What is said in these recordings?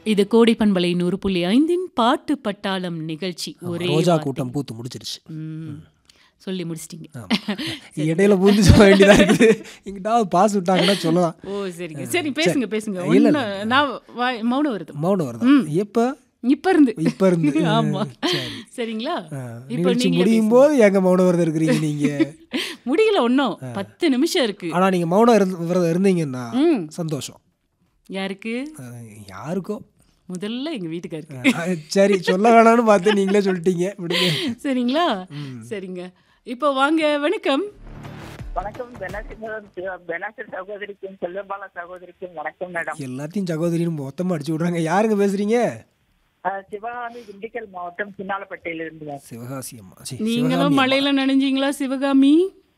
இது கோடை பண்பலை நூறு புள்ளி ஐந்தின் பாட்டு பட்டாளம் நிகழ்ச்சி ஒரே ரோஜா வார்த்தை. கூட்டம் பூத்து முடிச்சிருச்சு ம். சொல்லி முடிச்சிட்டீங்க இடையில பூந்து சொல்ல வேண்டியதா இருக்குது எங்கிட்டாவது பாஸ் விட்டாங்கன்னா சொல்லலாம் ஓ சரிங்க சரி பேசுங்க பேசுங்க இல்ல, ஒண்ணு நான் வாய்- மௌனம் வருது மௌனம் வருதா எப்ப இப்ப இருந்து இப்ப இருந்து ஆமா சரி சரிங்களா ஆ, இப்ப நிகழ்ச்சி நீங்களே முடியும் போது எங்க மௌன விரதம் இருக்கிறீங்க நீங்க முடியல ஒன்னும் பத்து நிமிஷம் இருக்கு ஆனா நீங்க மௌன இருந்து- விரதம் இருந்தீங்கன்னா ம் சந்தோஷம் யாருக்கு அஹ், யாருக்கோ முதல்ல எங்க வீட்டுக்காருக்கு அஹ், சரி சொல்ல வேணாம்னு பார்த்து நீங்களே சொல்லிட்டீங்க விடுங்க சரிங்களா சரிங்க இப்போ வாங்க வணக்கம் வணக்கம் பெனாசிர் பெனாசிர் சகோதரிக்கும் செல்வபால சகோதரிக்கும் வணக்கம் மேடம் எல்லாத்தையும் சகோதரின்னு மொத்தமா அடிச்சு விடுறாங்க யாருங்க பேசுறீங்க அஹ் சிவகாமி திண்டுக்கல் மாவட்டம் சின்னாலப்பட்டையில இருந்து மேம். சிவகாசி அம்மா சி, நீங்களும் சிவகாமி மழையில நனைஞ்சீங்களா சிவகாமி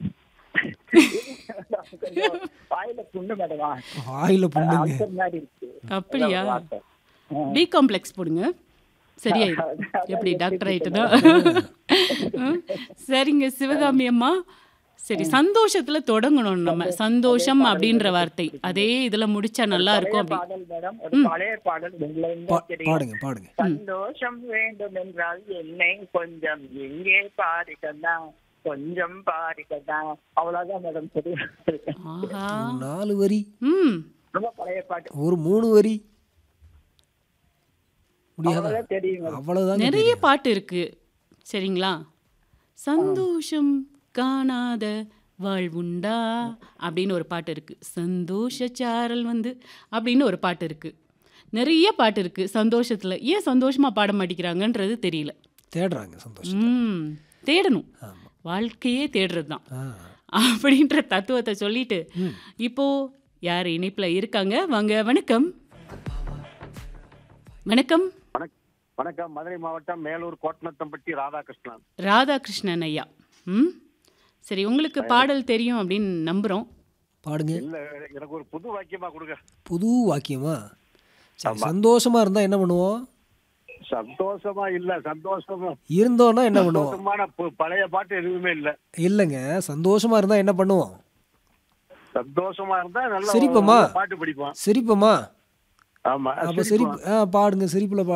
கொஞ்சம் வாயில புண்ணு மேடமா அம்மா. வாயில புண்ணுங்க அல்சர் மாதிரி இருக்கு அப்படியா வார்த்தை. பி காம்ப்ளெக்ஸ் போடுங்க சரியாயிடும் எப்படி டாக்டர் ஆயிட்டுதா ம், சரிங்க சிவகாமி அம்மா சரி சந்தோஷத்துல தொடங்கணும் நம்ம சந்தோஷம் அப்படின்ற வார்த்தை அதே இதுல முடிச்சா நல்லா இருக்கும் அப்படி பாடல் மேடம் ஒரு பழைய பாடல் உங்களை பா- தெரியும் பாடுங்க பாடுங்க சந்தோஷம் வேண்டும் என்றால் என்னை கொஞ்சம் எங்கே பாருக்கதா கொஞ்சம் பாருக்கதா அவ்வளவுதான் மேடம் தெரியும் ஆஹா நாலு வரி ம் ரொம்ப பழைய பாட்டு ஒரு மூணு வரி முடியாதா அவ்வளவுதான் தெரியும் மேடம் அவ்வளவுதான் நிறைய பாட்டு இருக்கு சரிங்களா சந்தோஷம் காணாத வாழ்வுண்டா அப்படின்னு ஒரு பாட்டு இருக்கு சந்தோஷ சாரல் வந்து அப்படின்னு ஒரு பாட்டு இருக்கு நிறைய பாட்டு இருக்கு சந்தோஷத்துல ஏன் சந்தோஷமா பாட மாட்டேங்கிறாங்கன்றது தெரியல தேடுறாங்க சந்தோஷம் ம் தேடணும் வாழ்க்கையே தேடுறது தான் ஆ. அப்படின்ற தத்துவத்தை சொல்லிட்டு இப்போ யார் இணைப்புல இருக்காங்க வாங்க வணக்கம் வணக்கம் வணக்- வணக்கம் மதுரை மாவட்டம் மேலூர் கோட்டநத்தம்பட்டி ராதாகிருஷ்ணன் ராதாகிருஷ்ணன் ஐயா ம் சரி உங்களுக்கு பாடல் தெரியும் அப்படின்னு நம்புகிறோம் பாடுங்க இல்ல எனக்கு ஒரு புது வாக்கியமா கொடுங்க புது வாக்கியமா சரி சந்தோஷமா இருந்தா என்ன பண்ணுவோம் சந்தோஷமா இல்ல சந்தோஷமா இருந்தோம்னா என்ன பண்ணுவோம் சந்தோஷமான பு- பழைய பாட்டு எதுவுமே இல்ல இல்லைங்க சந்தோஷமா இருந்தா என்ன பண்ணுவோம் சந்தோஷமா இருந்தா நல்ல சிரிப்போமா? பாட்டு படிப்போம் சிரிப்போமா ஆமா அப்ப சிரிப்போம். சிரிப்பு ஆ பாடுங்க சிரிப்புல பா